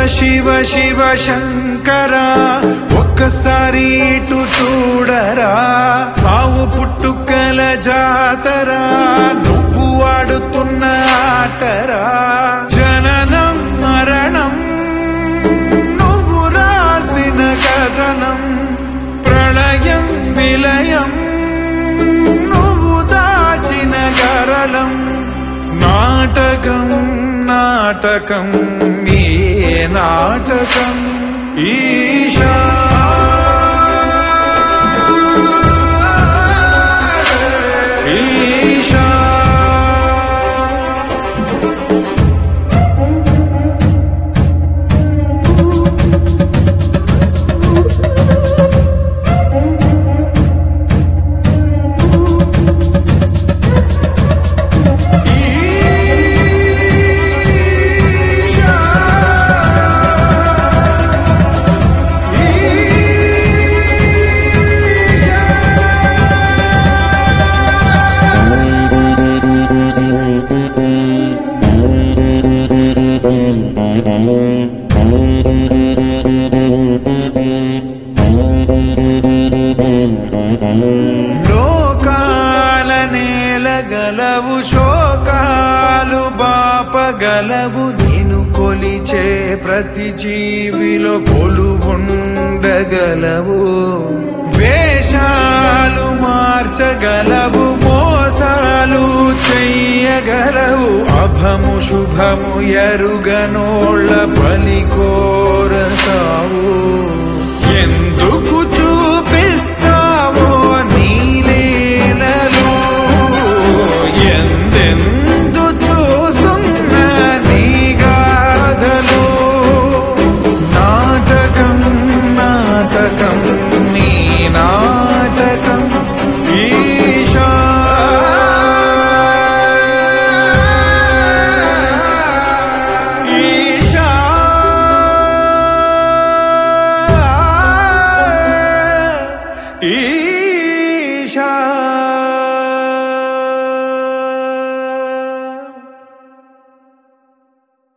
శివ శివ శంకర ఒక్కసారి ఇటు చూడరా సావు పుట్టుకల జాతరా నువ్వు ఆడుతున్న ఆటరా జననం మరణం నువ్వు రాసిన కథనం ప్రళయం విలయం నువ్వు దాచిన గరళం నాటకం నాటకం ఏ నాటకం ఈశా ఈశా ఈశా లోకాల నేలగలవు శోకాలు బాపగలవు నేను కొలిచే ప్రతి జీవిలో కొలువుండగలవు వేషాలు మార్చగలవు మోసాలు చెయ్యగలవు అభము శుభము ఎరుగనోళ్ళ బలి కోరతావు